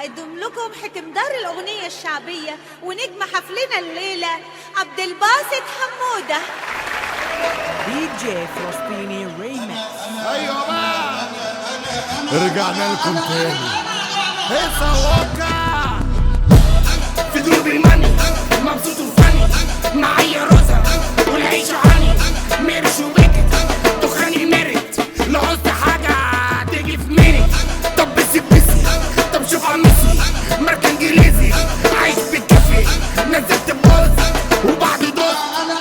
هقدم لكم حكم دار الأغنية الشعبية ونجم حفلنا الليلة عبد الباسط حمودة دي جي فلسطيني ريمكس ايوه بقى رجعنا لكم تاني هيصة وكا في دروب الماني مبسوط وفاني معايا روزا والعيشة هاني ميرش وبكت دخاني مرت لو عوزت حاجة تيجي في ميني طب بسي بسي طب شوف قميصي ماركة انجليزي عايش بالكافي نزلت بوز وبعد دوز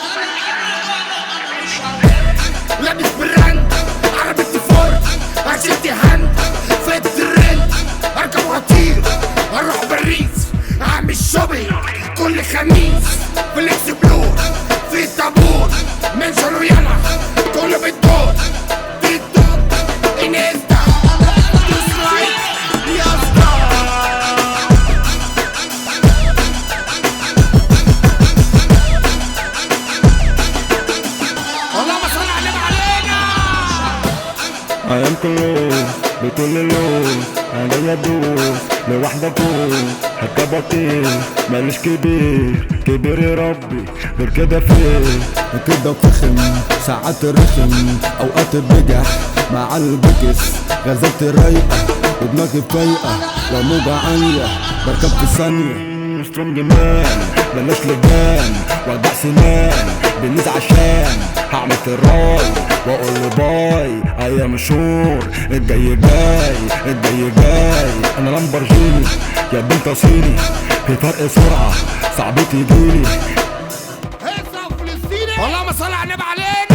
لابس براند عربية فورد عشلت هاند فات الترند اركب وطير اروح باريس اعمل شوبينج كل خميس في الاكسبلور في الطابور من شرويانا كله بالدور تيك توك انستا ديسلايك يا اسطى اللهم صل على النبي علينا ايام كله بكل اللون انا يدوس لوحدة فوق هركبتين ماليش كبير كبير يا ربي غير كده فين كده فخم ساعات رخم اوقات بجح مع البكس غزلت رايقة ودماغي فايقة وموجة عالية بركب في ثانية سترونج مان بلاش لجان وجع سنان بنيز عشان هعمل الراي واقول له باي ايام شهور الجاي جاي الجاي جاي انا لامبرجيني يا بنت صيني في فرق سرعة صعب تجيلي اللهم صل على النبي علينا